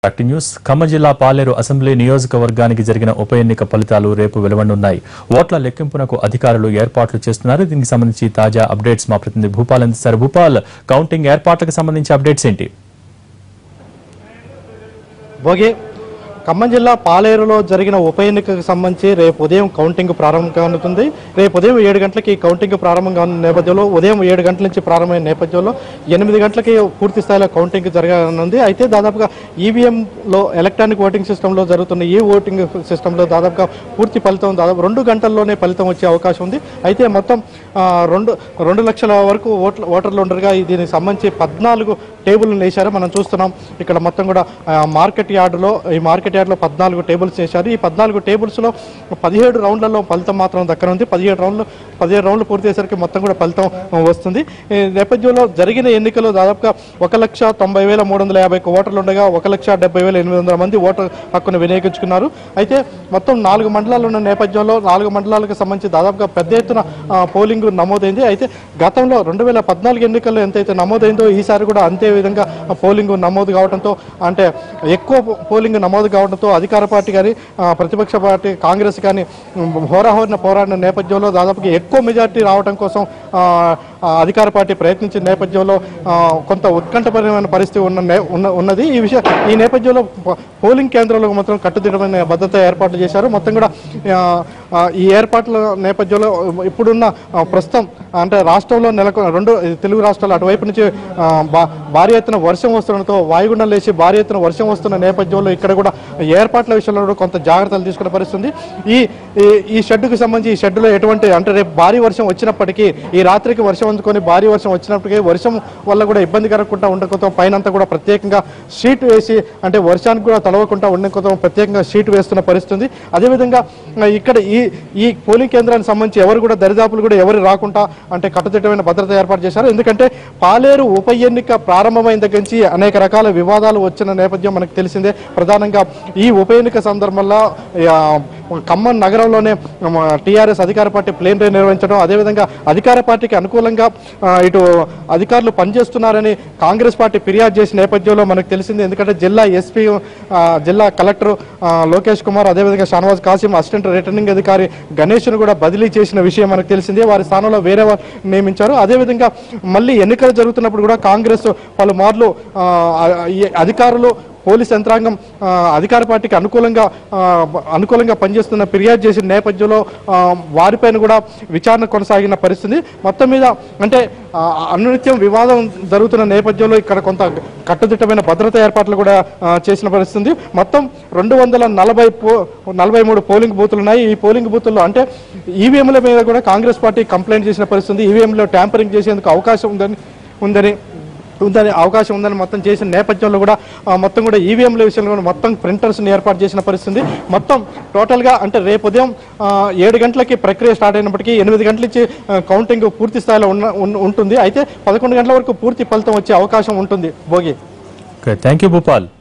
యాక్టి news Khammam జిల్లా పాలేరు assembly నియోజకవర్గానికి జరిగిన ఉప ఎన్నిక ఫలితాలు రేపు వెలువడనున్నాయి ఓట్ల లెక్కింపునకు అధికారులు ఏర్పాట్లు చేస్తున్నారు దీనికి సంబంధించి తాజా అప్డేట్స్ మా ప్రతినిధి భూపాల్ అందిస్తారు భూపాల్ కౌంటింగ్ ఏర్పాట్లకు సంబంధించి అప్డేట్స్ ఏంటి భోగి ఖమ్మం జిల్లా పాలేరులో జరిగిన ఉప ఎన్నికకు సంబంధించి రేపు ఉదయం కౌంటింగ్ ప్రారంభం కానుతుంది రేపు ఉదయం ఏడు గంటలకి కౌంటింగ్ ప్రారంభం కానున్న నేపథ్యంలో ఉదయం ఏడు గంటల నుంచి ప్రారంభమైన నేపథ్యంలో ఎనిమిది గంటలకి పూర్తి స్థాయిలో కౌంటింగ్ జరగనుంది అయితే దాదాపుగా ఈవీఎంలో ఎలక్ట్రానిక్ ఓటింగ్ సిస్టంలో జరుగుతున్న ఈ ఓటింగ్ సిస్టంలో దాదాపుగా పూర్తి ఫలితం దాదాపు రెండు గంటల్లోనే ఫలితం వచ్చే అవకాశం ఉంది అయితే మొత్తం ఆ, రెండు రెండు లక్షల వరకు ఓట్ల ఓటర్లు ఉండగా ఈ దీనికి సంబంధించి పద్నాలుగు టేబుల్ వేశారు మనం చూస్తున్నాం ఇక్కడ మొత్తం కూడా ఆ, మార్కెట్ యార్డులో ఈ మార్కెట్ యార్డులో పద్నాలుగు టేబుల్స్ వేశారు ఈ పద్నాలుగు టేబుల్స్లో పదిహేడు రౌండ్లలో ఫలితం మాత్రం దక్కనుంది పదిహేడు రౌండ్లు పదిహేడు రౌండ్లు పూర్తి అయ్యేసరికి మొత్తం కూడా ఫలితం ఆ, వస్తుంది ఈ నేపథ్యంలో జరిగిన ఎన్నికల్లో దాదాపుగా ఒక లక్ష తొంభై వేల మూడు వందల యాభై ఒక్క ఓటర్లు ఉండగా ఒక లక్ష డెబ్బై వేల ఎనిమిది వందల మంది ఓటర్ హక్కును వినియోగించుకున్నారు అయితే మొత్తం నాలుగు మండలాలు ఉన్న నేపథ్యంలో నాలుగు మండలాలకు సంబంధించి దాదాపుగా పెద్ద ఎత్తున ఆ, పోలింగ్ నమోదైంది అయితే గతంలో రెండు వేల పద్నాలుగు ఎన్నికల్లో ఎంతైతే నమోదైందో ఈసారి కూడా అంతే విధంగా ఆ, పోలింగ్ నమోదు కావడంతో అంటే ఎక్కువ పో- పోలింగ్ నమోదు కావడంతో అధికార పార్టీ కానీ ఆ, ప్రతిపక్ష పార్టీ కాంగ్రెస్ కానీ ఉమ్, హోరాహోరిన పోరాడిన నేపథ్యంలో దాదాపుగా ఎక్కువ మెజార్టీ రావడం కోసం ఆ, ఆ, అధికార పార్టీ ప్రయత్నించిన నేపథ్యంలో ఆ, కొంత ఉత్కంఠపరమైన పరిస్థితి ఉన్న నే- ఉన్న- ఉన్నది ఈ విషయం ఈ నేపథ్యంలో ప- పోలింగ్ కేంద్రాలకు మాత్రం కట్టుదిట్టమైన భద్రత ఏర్పాట్లు చేశారు మొత్తం కూడా ఆ, ఆ, ఈ ఏర్పాట్ల నేపథ్యంలో ఇప్పుడున్న ఆ, ప్రస్తుతం అంటే రాష్ట్రంలో నెలకు రెండు తెలుగు రాష్ట్రాలు అటువైపు నుంచి ఆ, భా- భారీ ఎత్తున వర్షం వస్తుండటంతో వాయుగుండం లేచి భారీ ఎత్తున వర్షం వస్తున్న నేపథ్యంలో ఇక్కడ కూడా ఏర్పాట్ల విషయంలో కూడా కొంత జాగ్రత్తలు తీసుకునే పరిస్థితుంది ఈ ఈ- ఈ షెడ్డుకు సంబంధించి ఈ షెడ్డులో ఎటువంటి అంటే రేపు భారీ వర్షం వచ్చినప్పటికీ ఈ రాత్రికి వర్షం అందుకొని భారీ వర్షం వచ్చినప్పటికీ వర్షం వల్ల కూడా ఇబ్బంది కలగకుండా ఉండకపోతే పైనంతా కూడా ప్రత్యేకంగా షీట్ వేసి అంటే వర్షానికి కూడా తడవకుండా ఉండకపోతే ప్రత్యేకంగా షీట్ వేస్తున్న పరిస్థితి ఉంది అదేవిధంగా ఆ, ఇక్కడ ఈ ఈ పోలింగ్ కేంద్రానికి సంబంధించి ఎవరు కూడా దరిదాపులు కూడా ఎవరు రాకుండా అంటే కట్టుదిట్టమైన భద్రత ఏర్పాటు చేశారు ఎందుకంటే పాలేరు ఉప ఎన్నిక ప్రారంభమైన దగ్గర నుంచి అనేక రకాల వివాదాలు వచ్చిన నేపథ్యం మనకు తెలిసిందే ప్రధానంగా ఈ ఉప ఎన్నిక సందర్భంలో ఆ, ఖమ్మం నగరంలోనే టీఆర్ఎస్ అధికార పార్టీ ప్లేన్ రైడ్ నిర్వహించడం అదేవిధంగా అధికార పార్టీకి అనుకూలంగా ఆ, ఇటు అధికారులు పనిచేస్తున్నారని కాంగ్రెస్ పార్టీ ఫిర్యాదు చేసిన నేపథ్యంలో మనకు తెలిసింది ఎందుకంటే జిల్లా ఎస్పీ జిల్లా కలెక్టర్ ఆ, లోకేష్ కుమార్ అదేవిధంగా షానవాజ్ కాసిం అసిస్టెంట్ రిటర్నింగ్ అధికారి గణేష్ను కూడా బదిలీ చేసిన విషయం మనకు తెలిసిందే వారి స్థానంలో వేరే వారు నియమించారు అదేవిధంగా మళ్ళీ ఎన్నికలు జరుగుతున్నప్పుడు కూడా కాంగ్రెస్ పలుమార్లు ఆ, ఈ అధికారులు పోలీస్ యంత్రాంగం ఆ, అధికార పార్టీకి అనుకూలంగా ఆ, అనుకూలంగా పనిచేస్తున్న ఫిర్యాదు చేసిన నేపథ్యంలో ఆ, వారిపైన కూడా విచారణ కొనసాగిన పరిస్థితి మొత్తం మీద అంటే ఆ, అనునిత్యం వివాదం జరుగుతున్న నేపథ్యంలో ఇక్కడ కొంత కట్టుదిట్టమైన భద్రతా ఏర్పాట్లు కూడా ఆ, చేసిన పరిస్థితి ఉంది. మొత్తం రెండు వందల నలభై పో నలభై మూడు పోలింగ్ బూతులు ఉన్నాయి ఈ పోలింగ్ బూతుల్లో అంటే ఈవీఎంల మీద కూడా కాంగ్రెస్ పార్టీ కంప్లైంట్ చేసిన పరిస్థితి ఈవీఎంలో ట్యాంపరింగ్ చేసేందుకు అవకాశం ఉందని ఉందని ఉందని అవకాశం ఉందని మొత్తం చేసిన నేపథ్యంలో కూడా ఆ, మొత్తం కూడా ఈవీఎంల విషయంలో కూడా మొత్తం ప్రింటర్స్ని ఏర్పాటు చేసిన పరిస్థితి మొత్తం టోటల్గా అంటే రేపు ఉదయం ఆ, ఏడు గంటలకి ప్రక్రియ స్టార్ట్ అయినప్పటికీ ఎనిమిది గంటల నుంచి ఆ, కౌంటింగ్ పూర్తి స్థాయిలో ఉన్న ఉన్- ఉంటుంది అయితే పదకొండు గంటల వరకు పూర్తి ఫలితం వచ్చే అవకాశం ఉంటుంది భోగి థ్యాంక్ యూ భూపాల్